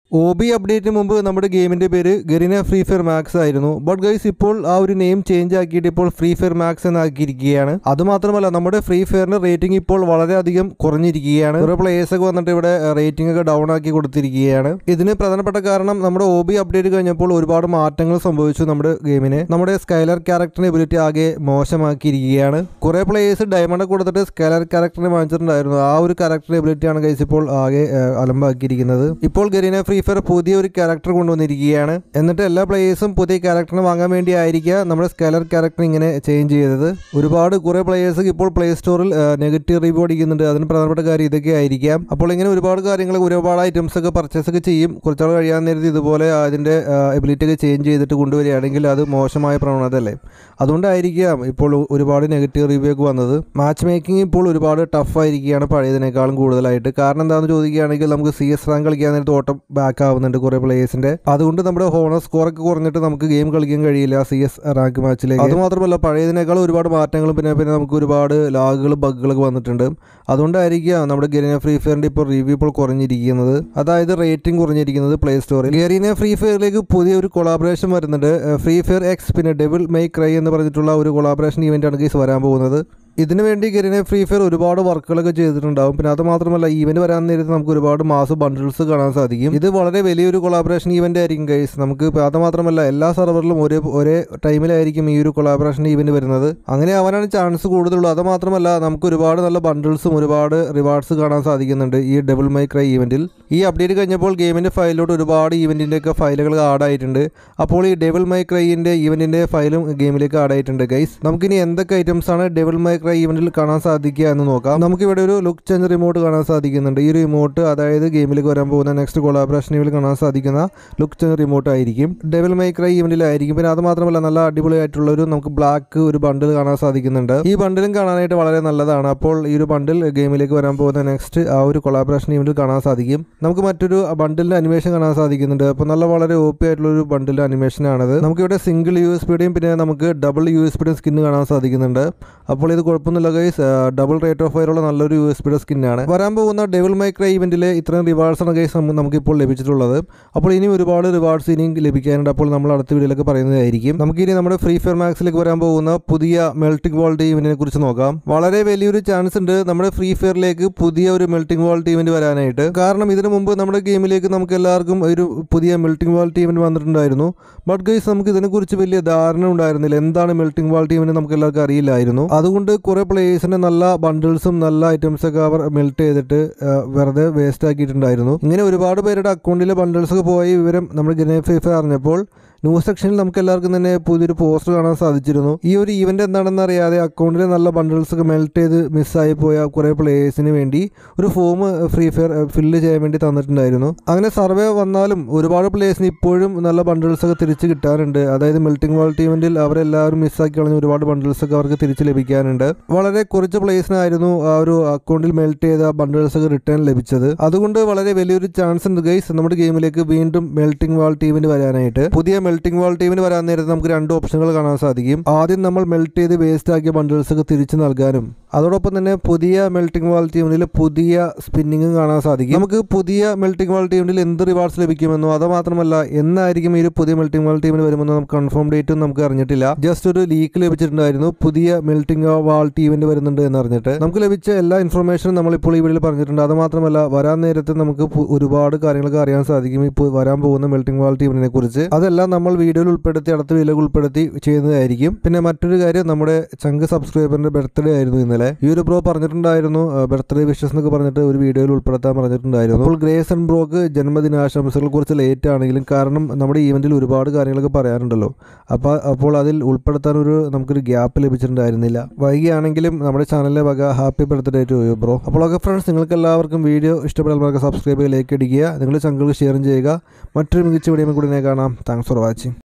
O B അപ്ഡേറ്റിന് മുമ്പ് നമ്മുടെ ഗെയിമിന്റെ പേര് ഗരീന ഫ്രീ ഫയർ മാക്സ് ആയിരുന്നു ബട്ട് ഗൈസ് ഇപ്പോൾ ആ ഒരു നെയിം ചേഞ്ച് ആക്കിയിട്ട് ഇപ്പോൾ ഫ്രീ ഫയർ മാക്സ് എന്നാക്കിയിരിക്കുകയാണ് അതുമാത്രമല്ല നമ്മുടെ ഫ്രീ ഫയറിന്റെ റേറ്റിംഗ് ഇപ്പോൾ വളരെയധികം കുറഞ്ഞിരിക്കുകയാണ് കുറെ പ്ലേയേഴ്സ് ഒക്കെ വന്നിട്ട് ഇവിടെ റേറ്റിംഗ് ഒക്കെ ഡൗൺ ആക്കി കൊടുത്തിരിക്കുകയാണ് ഇതിന് പ്രധാനപ്പെട്ട കാരണം നമ്മുടെ ഒ ബി അപ്ഡേറ്റ് കഴിഞ്ഞപ്പോൾ ഒരുപാട് മാറ്റങ്ങൾ സംഭവിച്ചു നമ്മുടെ ഗെയിമിന് നമ്മുടെ സ്കൈലർ ക്യാരക്ടറിന്റെ എബിലിറ്റി ആകെ മോശമാക്കിയിരിക്കുകയാണ് കുറെ പ്ലേയേഴ്സ് ഡയമണ്ട് കൊടുത്തിട്ട് സ്കൈലർ ക്യാരക്ടറിനെ വാങ്ങിച്ചിട്ടുണ്ടായിരുന്നു ആ ഒരു ക്യാരക്ടറിന്റെ എബിലിറ്റിയാണ് ഗൈസ് ഇപ്പോൾ ആകെ ഏഹ്, അലമ്പാക്കിയിരിക്കുന്നത് ഇപ്പോൾ ഗരീന ഫ്രീ ഫയർ പുതിയ ഒരു ക്യാരക്ടർ കൊണ്ടുവന്നിരിക്കുകയാണ് എന്നിട്ട് എല്ലാ പ്ലേയേഴ്സും പുതിയ ക്യാരക്ടറിനെ വാങ്ങാൻ വേണ്ടി ആയിരിക്കുക നമ്മുടെ സ്കൈലർ ക്യാരക്ടർ ഇങ്ങനെ ചേഞ്ച് ചെയ്തത് ഒരുപാട് കുറെ പ്ലേയേഴ്സ് ഇപ്പോൾ പ്ലേ സ്റ്റോറിൽ നെഗറ്റീവ് റിവ്യൂ അടിക്കുന്നുണ്ട് അതിന് പ്രധാനപ്പെട്ട കാര്യം ഇതൊക്കെ ആയിരിക്കാം അപ്പോൾ ഇങ്ങനെ ഒരുപാട് കാര്യങ്ങൾ ഒരുപാട് ഐറ്റംസ് ഒക്കെ പർച്ചേസ് ഒക്കെ ചെയ്യും കുറച്ചാൾ കഴിയാൻ നേരത്ത് ഇതുപോലെ അതിന്റെ എബിലിറ്റി ഒക്കെ ചേഞ്ച് ചെയ്തിട്ട് കൊണ്ടുവരികയാണെങ്കിൽ അത് മോശമായ പ്രവണത അല്ലേ അതുകൊണ്ടായിരിക്കാം ഇപ്പോൾ ഒരുപാട് നെഗറ്റീവ് റിവ്യൂ ഒക്കെ വന്നത് മാച്ച് മേക്കിംഗ് ഇപ്പോൾ ഒരുപാട് ടഫ് ആയിരിക്കുകയാണ് പഴയതിനേക്കാളും കൂടുതലായിട്ട് കാരണം എന്താണെന്ന് ചോദിക്കുകയാണെങ്കിൽ നമുക്ക് സി എസ് റാങ്ക് കളിക്കാൻ നേരത്ത് ഓട്ടം ബാക്ക് ആവുന്നുണ്ട് കുറേ പ്ലേയേഴ്സിന്റെ അതുകൊണ്ട് നമ്മുടെ ഹോണർ സ്കോർ ഒക്കെ കുറഞ്ഞിട്ട് നമുക്ക് ഗെയിം കളിക്കാൻ കഴിയില്ല സി എസ് റാങ്ക് മാച്ചിലേക്ക് അതുമാത്രമല്ല പഴയതിനേക്കാൾ ഒരുപാട് മാറ്റങ്ങളും പിന്നെ പിന്നെ നമുക്ക് ഒരുപാട് ലാഗുകൾ ബഗ്ഗുകളൊക്കെ വന്നിട്ടുണ്ട് അതുകൊണ്ടായിരിക്കാം നമ്മുടെ ഗരീന ഫ്രീ ഫയറിന്റെ ഇപ്പോൾ റിവ്യൂ ഇപ്പോൾ കുറഞ്ഞിരിക്കുന്നത് അതായത് റേറ്റിംഗ് കുറഞ്ഞിരിക്കുന്നത് പ്ലേ സ്റ്റോറിൽ ഗരീന ഫ്രീ ഫയറിലേക്ക് പുതിയൊരു കൊളാബറേഷൻ വരുന്നുണ്ട് ഫ്രീ ഫയർ എക്സ് പിന്നെ ഡെവിൾ മൈ ക്രൈ എന്ന് പറഞ്ഞിട്ടുള്ള ഒരു കൊളാബറേഷൻ ഇവന്റ് ആണ് ഗീസ് വരാൻ പോകുന്നത് ഇതിനു വേണ്ടി ഗരീന ഫ്രീ ഫയർ ഒരുപാട് വർക്കുകളൊക്കെ ചെയ്തിട്ടുണ്ടാവും പിന്നെ അത് മാത്രമല്ല ഈവന്റ് വരാൻ നേരത്ത് നമുക്ക് ഒരുപാട് മാസം ബണ്ടിൽസ് കാണാൻ സാധിക്കും ഇത് വളരെ വലിയൊരു കൊളാബറേഷൻ ഈവന്റ് ആയിരിക്കും ഗൈസ് നമുക്ക് ഇപ്പൊ അത് മാത്രമല്ല എല്ലാ സെർവറിലും ഒരേ ഒരേ ടൈമിലായിരിക്കും ഈ ഒരു കൊളാബറേഷൻ ഈവന്റ് വരുന്നത് അങ്ങനെ ആവാനാണ് ചാൻസ് കൂടുതലുള്ളൂ അത് മാത്രമല്ല നമുക്ക് ഒരുപാട് നല്ല ബണ്ടിൽസും ഒരുപാട് റിവാർഡ്സ് കാണാൻ സാധിക്കുന്നുണ്ട് ഈ ഡബിൾ മൈ ക്രൈ ഈവന്റിൽ ഈ അപ്ഡേറ്റ് കഴിഞ്ഞപ്പോൾ ഗെയിമിന്റെ ഫയലിലോട്ട് ഒരുപാട് ഈവന്റിന്റെ ഒക്കെ ഫയലുകൾ ആഡ് ആയിട്ടുണ്ട് അപ്പോൾ ഈ ഡെവിൾ മൈ ക്രൈന്റെ ഈവന്റിന്റെ ഫയലും ഗെയിമിലേക്ക് ആഡ് ആയിട്ടുണ്ട് ഗൈസ് നമുക്കിനി എന്തൊക്കെ ഐറ്റംസ് ആണ് ഡെവിൾ മൈ ക്രൈ ഈവന്റിൽ കാണാൻ സാധിക്കുക എന്ന് നോക്കാം നമുക്ക് ഇവിടെ ഒരു ലുക്ക് ചേഞ്ച് റിമോട്ട് കാണാൻ സാധിക്കുന്നുണ്ട് ഈ ഒരു റിമോട്ട് അതായത് ഗെയിമിലേക്ക് വരാൻ പോകുന്ന നെക്സ്റ്റ് കൊളാബറേഷൻ ഇവയിൽ കാണാൻ സാധിക്കുന്ന ലുക്ക് ചേഞ്ച് റിമോട്ട് ആയിരിക്കും ഡെവിൾ മൈ ക്രൈ ഈവന്റിലായിരിക്കും പിന്നെ അത് മാത്രമല്ല നല്ല അടിപൊളിയായിട്ടുള്ള ഒരു നമുക്ക് ബ്ലാക്ക് ഒരു ബണ്ടിൽ കാണാൻ സാധിക്കുന്നുണ്ട് ഈ ബണ്ടിലും കാണാനായിട്ട് വളരെ നല്ലതാണ് അപ്പോൾ ഈ ഒരു ബണ്ടിൽ ഗെയിമിലേക്ക് വരാൻ പോകുന്ന നെക്സ്റ്റ് ആ ഒരു കൊളാബറേഷൻ ഇവന്റിൽ കാണാൻ സാധിക്കും നമുക്ക് മറ്റൊരു ബണ്ടിലിന്റെ അനിമേഷൻ കാണാൻ സാധിക്കുന്നുണ്ട് അപ്പോൾ നല്ല വളരെ ഓപ്പി ആയിട്ടുള്ള ഒരു ബണ്ടിലിന്റെ അനിമേഷൻ ആണത് നമുക്ക് ഇവിടെ സിംഗിൾ യു എസ് പിയുടെയും പിന്നെ നമുക്ക് ഡബിൾ യു എസ് പിയുടെയും സ്കിൻ കാണാൻ സാധിക്കുന്നുണ്ട് അപ്പോൾ ഇത് കുഴപ്പമൊന്നുമില്ല ഗൈസ് ഡബിൾ റേറ്റ് ഓഫ് ഫയറുള്ള നല്ലൊരു യു എസ് പിയുടെ സ്കിന്നാണ് വരാൻ പോകുന്ന ഡെവിൾ മൈക്രൈ ഇവന്റിൽ ഇത്രയും റിവാർഡ്സ് ആണ് ഗൈസ് നമുക്കിപ്പോൾ ലഭിച്ചിട്ടുള്ളത് അപ്പോൾ ഇനി ഒരുപാട് റിവാർഡ്സ് ഇനിയും ലഭിക്കാനുണ്ട് അപ്പോൾ നമ്മൾ അടുത്ത വീഡിയോയിലൊക്കെ പറയുന്നതായിരിക്കും നമുക്കിനി നമ്മുടെ ഫ്രീ ഫയർ മാക്സിലേക്ക് വരാൻ പോകുന്ന പുതിയ മെൽറ്റിംഗ് വാൾ ടീമിനെ കുറിച്ച് നോക്കാം വളരെ വലിയൊരു ചാൻസ് ഉണ്ട് നമ്മുടെ ഫ്രീ ഫയറിലേക്ക് പുതിയ ഒരു മെൽറ്റിംഗ് വാൾ ടീമിന് വരാനായിട്ട് കാരണം ഇതിനു മുമ്പ് നമ്മുടെ ഗെയിമിലേക്ക് നമുക്ക് എല്ലാവർക്കും ഒരു പുതിയ മെൽറ്റിംഗ് വാൾ ടീമിന് വന്നിട്ടുണ്ടായിരുന്നു ബട്ട് ഗൈസ് നമുക്ക് ഇതിനെക്കുറിച്ച് വലിയ ധാരണ ഉണ്ടായിരുന്നില്ല എന്താണ് മെൽറ്റിംഗ് വാൾ ടീമിന് നമുക്ക് എല്ലാവർക്കും അറിയില്ലായിരുന്നു അതുകൊണ്ട് കുറെ പ്ലേയേഴ്സിന് നല്ല ബണ്ടിൽസും നല്ല ഐറ്റംസ് ഒക്കെ അവർ മെൽറ്റ് ചെയ്തിട്ട് ആ, വെറുതെ വേസ്റ്റ് ആക്കിയിട്ടുണ്ടായിരുന്നു ഇങ്ങനെ ഒരുപാട് പേരുടെ അക്കൗണ്ടിലെ ബണ്ടിൽസ് ഒക്കെ പോയ വിവരം നമ്മുടെ ഗെയിം ഫ്രീ ഫയർ അറിഞ്ഞപ്പോൾ ന്യൂസ് സെക്ഷനിൽ നമുക്ക് എല്ലാവർക്കും തന്നെ പുതിയൊരു പോസ്റ്റർ കാണാൻ സാധിച്ചിരുന്നു ഈ ഒരു ഈവന്റ് എന്താണെന്ന് അറിയാതെ അക്കൗണ്ടിലെ നല്ല ബണ്ടിൽസ് ഒക്കെ മെൽറ്റ് ചെയ്ത് മിസ്സായി പോയ കുറേ പ്ലേയേഴ്സിന് വേണ്ടി ഒരു ഫോം ഫ്രീ ഫയർ ഫില്ല് ചെയ്യാൻ വേണ്ടി തന്നിട്ടുണ്ടായിരുന്നു അങ്ങനെ സർവേ വന്നാലും ഒരുപാട് പ്ലേയേഴ്സിന് ഇപ്പോഴും നല്ല ബണ്ടിൽസ് ഒക്കെ തിരിച്ച് കിട്ടാനുണ്ട് അതായത് മെൽറ്റിംഗ് വാൾ ടീമിൽ അവരെല്ലാവരും മിസ്സാക്കി കളഞ്ഞ ഒരുപാട് ബണ്ടിൽസ് ഒക്കെ അവർക്ക് തിരിച്ച് ലഭിക്കാനുണ്ട് വളരെ കുറച്ച് പ്ലേയേഴ്സിനായിരുന്നു ആ ഒരു അക്കൗണ്ടിൽ മെൽറ്റ് ചെയ്ത ബണ്ടിൽസ് ഒക്കെ റിട്ടേൺ ലഭിച്ചത് അതുകൊണ്ട് വളരെ വലിയൊരു ചാൻസ് ഉണ്ട് ഗൈസ് നമ്മുടെ ഗെയിമിലേക്ക് വീണ്ടും മെൽറ്റിംഗ് വാൾ ടീമിന് വരാനായിട്ട് പുതിയ മെൽറ്റിംഗ് വാൾ ടീമിന് വരാൻ നേരത്ത് നമുക്ക് രണ്ട് ഓപ്ഷനുകൾ കാണാൻ സാധിക്കും ആദ്യം നമ്മൾ മെൽറ്റ് ചെയ്ത് വേസ്റ്റ് ആക്കിയ ബണ്ടിൽസ് ഒക്കെ തിരിച്ചു നൽകാനും അതോടൊപ്പം തന്നെ പുതിയ മെൽറ്റിംഗ് വാൾ ടീമിൽ പുതിയ സ്പിന്നിങ്ങും കാണാൻ സാധിക്കും നമുക്ക് പുതിയ മെൽറ്റിംഗ് വാൾ ടീമിൽ എന്ത് റിവാർഡ്സ് ലഭിക്കുമെന്നോ അത് മാത്രമല്ല എന്നായിരിക്കും ഈ ഒരു പുതിയ മെൽറ്റിംഗ് വാൾ ടീമിൽ വരുമെന്നോ നമുക്ക് കൺഫേം ഡേറ്റും നമുക്ക് അറിഞ്ഞിട്ടില്ല ജസ്റ്റ് ഒരു ലീക്ക് ലഭിച്ചിട്ടുണ്ടായിരുന്നു പുതിയ മെൽറ്റിംഗ് വാൾ ടീമിന് വരുന്നുണ്ട് എന്ന് അറിഞ്ഞിട്ട് നമുക്ക് ലഭിച്ച എല്ലാ ഇൻഫർമേഷനും നമ്മളിപ്പോൾ ഈ വീഡിയോയിൽ പറഞ്ഞിട്ടുണ്ട് അത് മാത്രമല്ല വരാൻ നേരത്ത് നമുക്ക് പു- ഒരുപാട് കാര്യങ്ങളൊക്കെ അറിയാൻ സാധിക്കും ഇപ്പോൾ വരാൻ പോകുന്ന മെൽറ്റിംഗ് വാൾ ടീമിനെ കുറിച്ച് അതെല്ലാം നമ്മൾ വീഡിയോയിൽ ഉൾപ്പെടുത്തി അടുത്ത വീഡിയോയിൽ ഉൾപ്പെടുത്തി ചെയ്യുന്നതായിരിക്കും പിന്നെ മറ്റൊരു കാര്യം നമ്മുടെ ചങ്ക് സബ്സ്ക്രൈബറിന്റെ ബർത്ത്ഡേ ആയിരുന്നു ഇന്നലെ ഈ ഒരു ബ്രോ പറഞ്ഞിട്ടുണ്ടായിരുന്നു ബർത്ത്ഡേ വിഷസ് എന്നൊക്കെ പറഞ്ഞിട്ട് ഒരു വീഡിയോയിൽ ഉൾപ്പെടുത്താൻ പറഞ്ഞിട്ടുണ്ടായിരുന്നു അപ്പോൾ ഗ്രേസൺ ബ്രോക്ക് ജന്മദിനാശംസകളെ കുറിച്ച് ലേറ്റ് ആണെങ്കിലും കാരണം നമ്മുടെ ഈവന്റിൽ ഒരുപാട് കാര്യങ്ങളൊക്കെ പറയാനുണ്ടല്ലോ അപ്പോൾ അപ്പോൾ അതിൽ ഉൾപ്പെടുത്താൻ ഒരു നമുക്കൊരു ഗ്യാപ്പ് ലഭിച്ചിട്ടുണ്ടായിരുന്നില്ല വൈകിയാണെങ്കിലും നമ്മുടെ ചാനലിലെ വക happy birthday to you bro അപ്പോൾ ഓക്കെ ഫ്രണ്ട്സ് നിങ്ങൾക്ക് എല്ലാവർക്കും വീഡിയോ ഇഷ്ടപ്പെടാൻ സബ്സ്ക്രൈബ് ചെയ്ത് ലൈക്ക് അടിക്കുക നിങ്ങളുടെ ചങ്കുകൾക്ക് ഷെയറും ചെയ്യുക മറ്റൊരു മികച്ച വീഡിയോ കൂടി ഞാൻ കാണാം താങ്ക്സ് ഫോർ വാച്ചിങ്